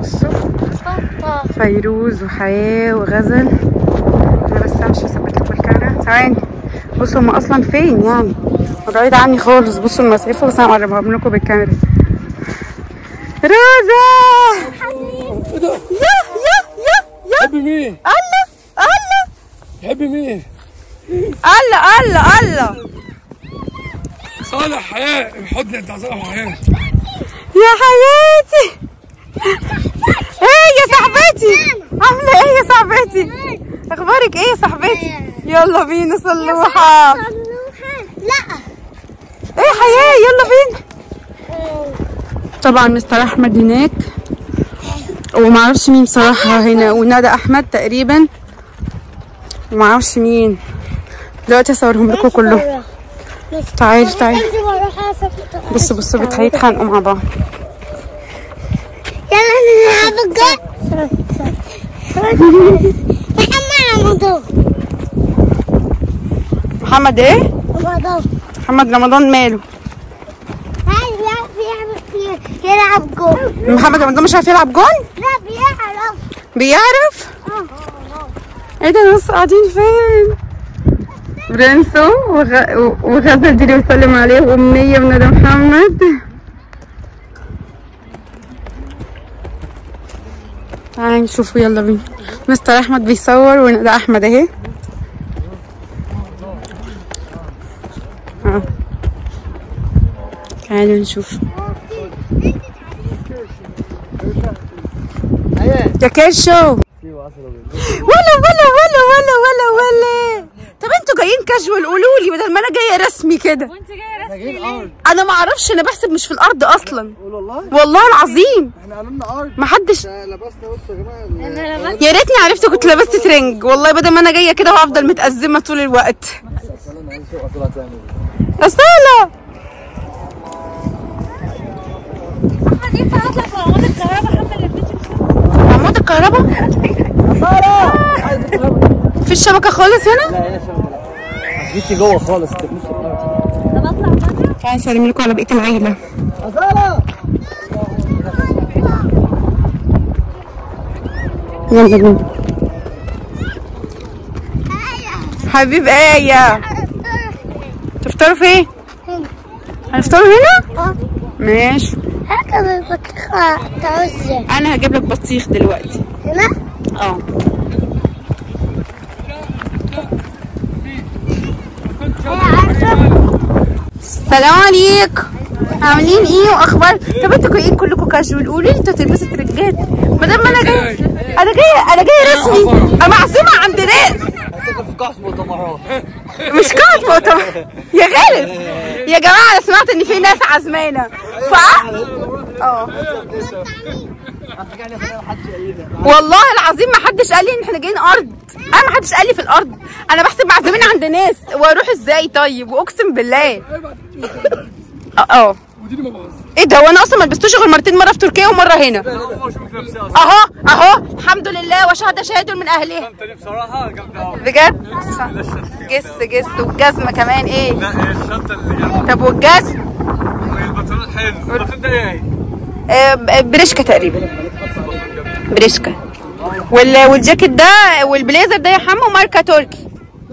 بصوا فيروز وحياة وغزل انا بس امشي اثبت لكم الكاميرا ثواني بصوا هم اصلا فين يعني بعيد عني خالص بصوا المسافة بس انا هقربها لكم بالكاميرا روزا يا يا يا يا تحبي مين؟ الله الله تحبي مين؟ الله الله الله صالح حياة حضني انت صالح حياة يا حياتي ايه يا صاحبتي عامله ايه يا صاحبتي اخبارك ايه يا صاحبتي يلا بينا صلوحه لا ايه حياه يلا بينا طبعا مستر احمد هناك ومعرفش مين بصراحه هنا وندى احمد تقريبا ومعرفش مين دلوقتي هصورهم لكم كلهم تعالي تعالي انزل واروح اسف بصوا بصوا بت- هيتخانقوا مع بعض يلا نلعب الجو محمد رمضان محمد ايه رمضان محمد رمضان ماله هاي لا بيعمل يلعب جو محمد رمضان مش عارف يلعب جون لا بيعرف بيعرف اه ايه ده الناس قاعدين فين برنسو وغ... و- وغزل دي اللي بيسلم عليه وامنيه وندى محمد تعالي نشوفوا يلا بينا مستر احمد بيصور وندى احمد اهي اه تعالوا نشوف يا كيشو ولا ولا ولا ولا ولا ولا طب انتوا جايين كاجوال قولوا لي بدل ما انا جايه رسمي كده وانت جايه رسمي ليه؟ انا ما اعرفش انا بحسب مش في الارض اصلا قول والله والله العظيم احنا عملنا ارض ما حدش لبسنا بص يا جماعه انا لبست يا ريتني عرفت كنت لبست ترنج والله بدل ما انا جايه كده وهفضل متأزمه طول الوقت اصاله احمد ينفع اطلع في عمود الكهرباء حتى اللي بتمشي عمود الكهرباء في الشبكه خالص هنا جيتي جوه خالص تكنيش طب اطلع بره تعالى اسلم لكم على بقيه العيله يلا بينا حبيب ايه تفطروا فين هنفطروا هنا اه ماشي هكذا البطيخة تعوز انا هجيب لك بطيخ دلوقتي هنا اه هي عارفة السلام عليكم عاملين ايه واخبار طب انتوا جايين كلكم كاجوال قولوا لي انتوا تلبسوا ترنجات ما دام انا جايه انا جايه انا جايه رسمي انا معزومه عند ناس في قاعة مؤتمرات مش قاعد مؤتمر يا غالب يا جماعه انا سمعت ان في ناس عزمانه ف اه والله العظيم ما حدش قال لي ان احنا جايين ارض انا ما حدش قال لي في الارض انا بحسب معزومين عند ناس واروح ازاي طيب واقسم بالله اه اه وديني ما بهزر ايه ده وانا اصلا ما لبستوش غير مرتين مره في تركيا ومره هنا اهو اهو الحمد لله وشهد شاهد من اهلها انت بصراحة جامدة قوي بجد جس جس والجزمه كمان ايه لا الشنطة اللي جنب طب والجزم البنطلون حلو البنطلون ده ايه؟ آه، ب- بريشكا تقريبا بريشكا وال... والجاكيت ده والبليزر ده يا حمو ماركه تركي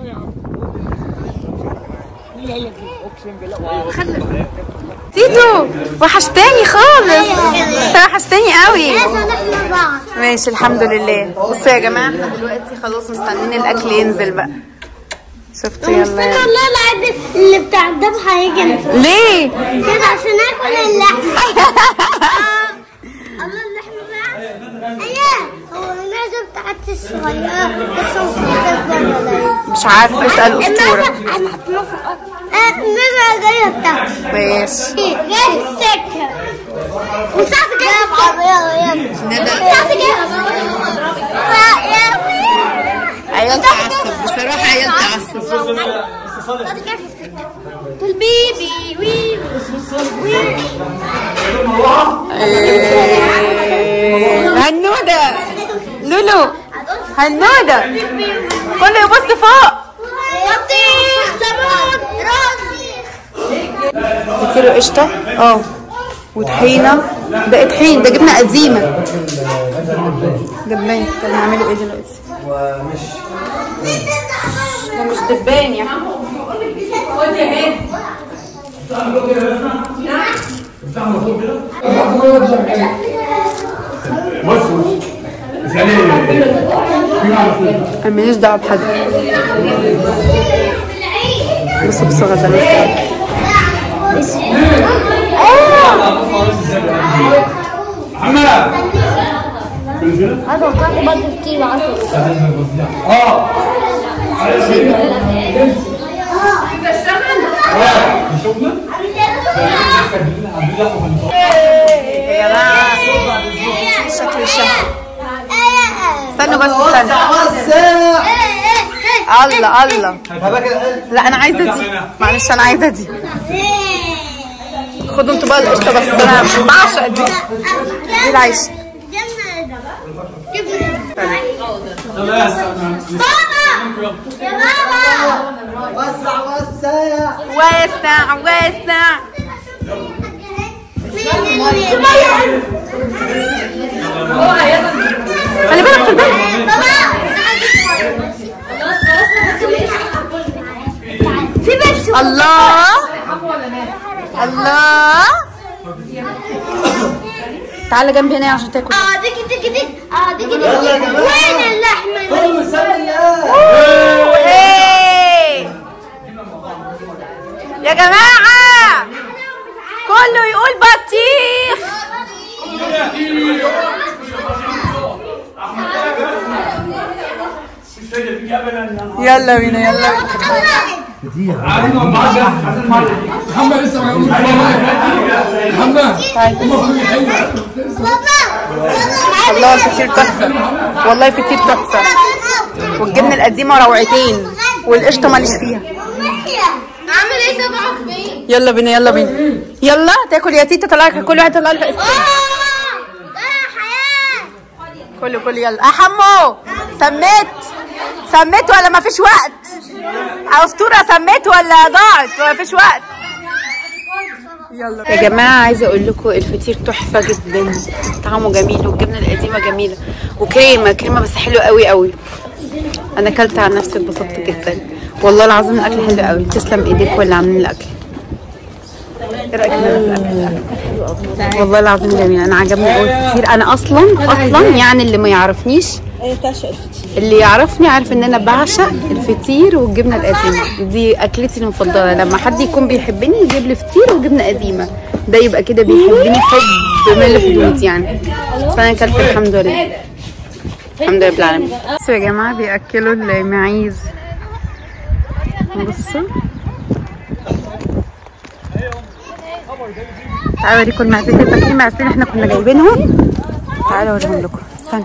تيتو وحشتاني خالص انت وحشتاني قوي لازم احنا بعض ماشي الحمد لله بصوا يا جماعه احنا دلوقتي خلاص مستنيين الاكل ينزل بقى شفتوا يلا استنى يلا. الله العيد اللي بتاع الذبح هيجي ليه كده عشان اكل اللحم الله اللحم بقى ايوه هو المعزه بتاعت الصغيره بس هو بتكبر ولا ايه؟ مش عارفه اسال اسطوره المعزه جايه بتاعتي ماشي جايه في السكه وساعتها جايه في السكه ساعتها جايه عيال تعصب بصراحه عيال تعصب البيبي وي هنودة لولو هنودة كله يبص فوق بطيخ ليمون رز كيلو قشطة اه وطحينه ده إيه طحين ده جبنه قديمه دبان طب نعمله ايه دلوقتي ده مش دبان يا بص بص اسالي انا ماليش دعوه بحد بصوا بصوا غزل محمد هذا كان برضه كتير عسل اه يا جماعه شكل الشهر استنوا بس استنوا الله الله لا انا عايزه دي معلش انا عايزه دي خدوا انتوا بقى القشطه بس انا بعشق دي دي العيش يا بابا وسع وسع واسع واسع خلي بالك في البيت في بس الله الله تعالى جنبي هنا عشان تاكل اه ديكي ديكي ديكي اه ديكي ديكي وين اللحمه دي؟ بسم الله إيه. يا جماعة كله يقول بطيخ يلا بينا يلا بينا محمد لسه ما يقولش محمد الله الفطير تحفة والله الفطير تحفة والجبنة القديمة روعتين والقشطة ماليش فيها عامل ايه تبعك فين؟ يلا بينا يلا بينا يلا تاكل يا تيتا طلع لك كل واحد طلع لك اه ده حياه كله كله يلا اه حمو سميت سميت ولا ما فيش وقت اسطوره سميت ولا ضاعت ولا فيش وقت يلا يا جماعه عايزه اقول لكم الفطير تحفه جدا طعمه جميل والجبنه القديمه جميله وكريمه كريمه بس حلوه قوي قوي انا اكلت عن نفسي اتبسطت جدا والله العظيم الاكل حلو قوي تسلم ايديك واللي عاملين الاكل ايه رايك في الاكل والله العظيم جميل انا عجبني قوي الفطير انا اصلا اصلا يعني اللي ما يعرفنيش اللي يعرفني عارف ان انا بعشق الفطير والجبنه القديمه دي اكلتي المفضله لما حد يكون بيحبني يجيب لي فطير وجبنه قديمه ده يبقى كده بيحبني حب من الحدود يعني فانا اكلت الحمد لله الحمد لله رب العالمين بصوا يا جماعه بياكلوا المعيز بصوا تعالوا اوريكم المعزتين فاكرين المعزتين احنا كنا جايبينهم تعالوا اوريهم لكم استنى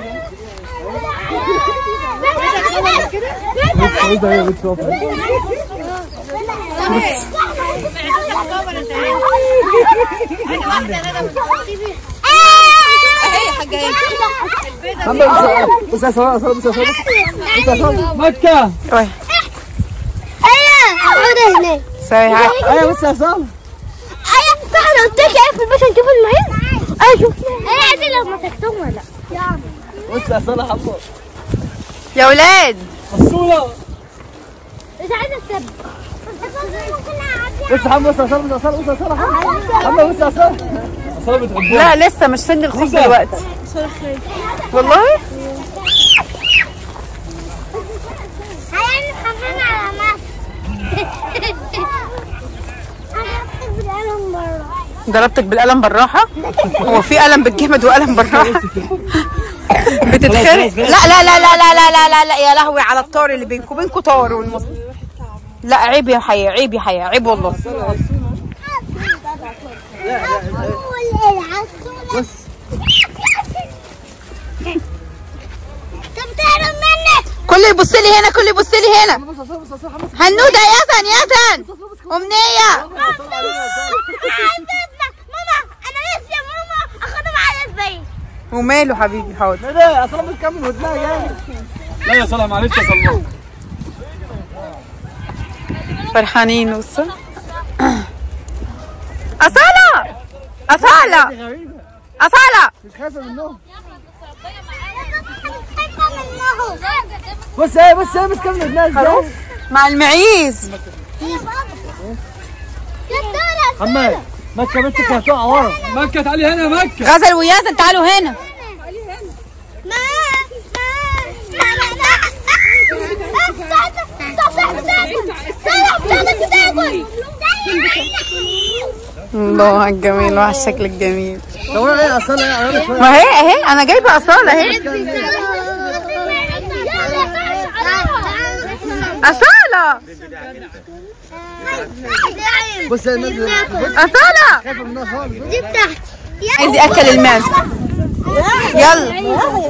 محمد بص يا سلام بص يا سلام بص يا سلام مكة اوي ايه اقعد هناك سوري هاي ايوه بص يا سلام ايه صح انا قلت لك اقفل بس نشوف المعز ايه شوف ايه عادي لو مسكتهم ولا لا بص يا سلام حمو يا ولاد الصورة مش عايزه اسب بص يا حمو بص يا سلام بص يا سلام بص يا سلام حمو بص يا سلام سلام بتحبوها لا لسه مش سن الخوف لسه. دلوقتي والله هيعمل خفيف على مصر هنحطك بالقلم بره ضربتك بالقلم بالراحه هو في قلم بالجمد وقلم بالراحه بتتخرق لا لا لا لا لا لا لا لا, لا يا لهوي على الطار اللي بينكم بينكم طار والمص... لا عيب يا حياة عيب يا حياة عيب والله بص طب تعرف منك كله يبص لي هنا كله يبص لي هنا بص يا سلام بص يا سلام حمو هنودة يزن يزن أمنية ماما انا نفسي يا ماما اخده معايا البيت وماله حبيبي حاضر ايه ده يا سلام بتكمل ودنها جامد لا يا سلام معلش يا سلام فرحانين وصل أصالة أصالة غريبة أصالة مش خايفة منهم خايفة منهم بص ايه بص ايه بتكمل ابنها ازاي مع المعيز يا ترى حماد مكة بنتك هتقع ورا مكة تعالي هنا مكة غزل وياسر تعالوا هنا ما الله على الجميل وعلى الشكل الجميل لو انا ايه اصلا ايه عيالي شوية ما هي اهي انا جايبه اصاله اهي اصاله بص ايه نازل اصاله خايفة منها خالص دي بتاعتي عايز ياكل الماس يلا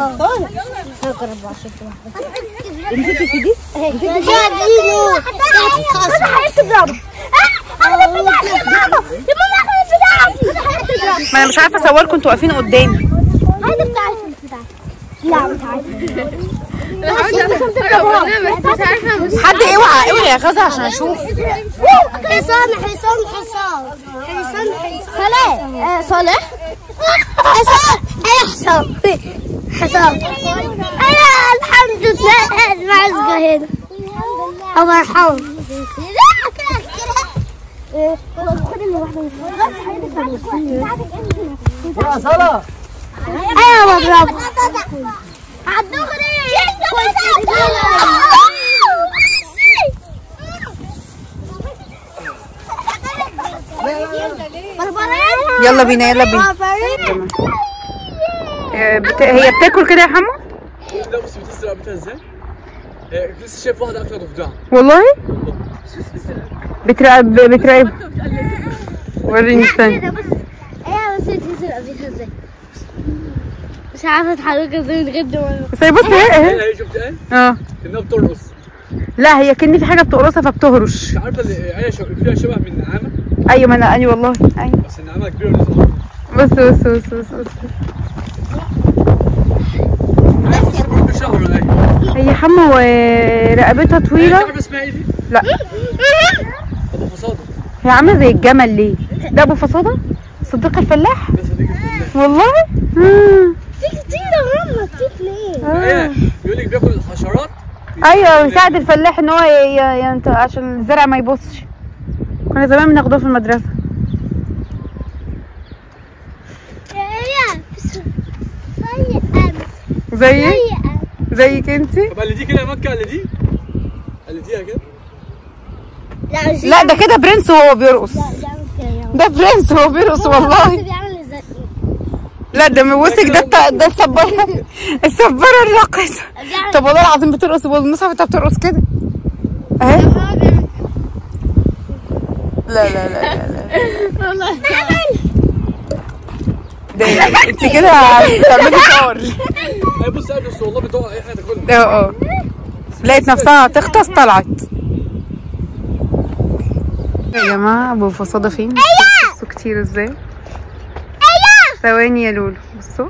ما انا مش عارفه اصوركم انتوا واقفين قدامي لا بتاعتي حد اوعى اوعى يا غزه عشان اشوف حصان حصان حصان حصان صالح آه، صالح حصان ايه حصان حصان انا الحمد لله المعزقة هنا الله يرحمه يا صلاة ايوه مضرب عالدغري يلا بينا يلا بينا آه، بت... هي بتاكل كده يا حمو لا بص بتسرق بتها ازاي؟ إيه، لسه شايف واحدة أكلة ضفدع والله بتراقب بتراقب وريني استنى كده بس ايه بس تنزل قبلها ازاي مش عارفه اتحركها ازاي من غير دماغ بس هي بص اهي اهي هنا هي شفت ايه؟ اه كأنها بترقص لا هي كأن في حاجه بتقرصها فبتهرش انت عارفة اللي هي شو- فيها شبه من النعامة ايوه ما انا ايوه والله ايوه بس النعامة كبيرة ولسه صغيرة. بص بص بص بص بص لا بص بص شهر ولا ايه؟ هي حمو آه، رقبتها طويله تعرف اسمها ايه دي؟ لا أبو فصادة هي عامله زي الجمل ليه ده ابو فصاده صديق الفلاح ده صديقي في الله والله مم. في كتير يا ماما كتير ليه ايه بيقول لك بياكل الحشرات ايوه يساعد الفلاح ان هو ي- ي- ينت... عشان الزرع ما يبصش كنا زمان بناخدوه في المدرسه يا سيئة زي سيئة زيك انتي طب اللي دي كده يا مكة اللي دي اللي ديها كده لا مش لا ده كده برنس وهو بيرقص بيعمل كده يا ده برنس وهو بيرقص ماما. والله بيعمل ازاي لا ده موسك ده الت- ده السبارة السبارة الراقصة بيعمل طب والله العظيم بترقص والمصحف انت بترقص كده اهي ماما بيعمل لا لا لا لا والله ده انت كده بتعملي شعر ايه بص قبل بس والله بتقع اي حاجة تاكلها اه اه لقيت نفسها تغطس طلعت يا جماعة ابو فصادة فين؟ بصوا كتير ازاي ثواني يا لولو بصوا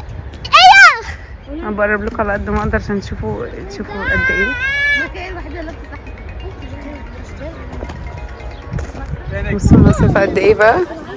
انا بقرب لكم على قد ما اقدر عشان تشوفوا تشوفوا قد ايه بصوا المسافة قد ايه بقى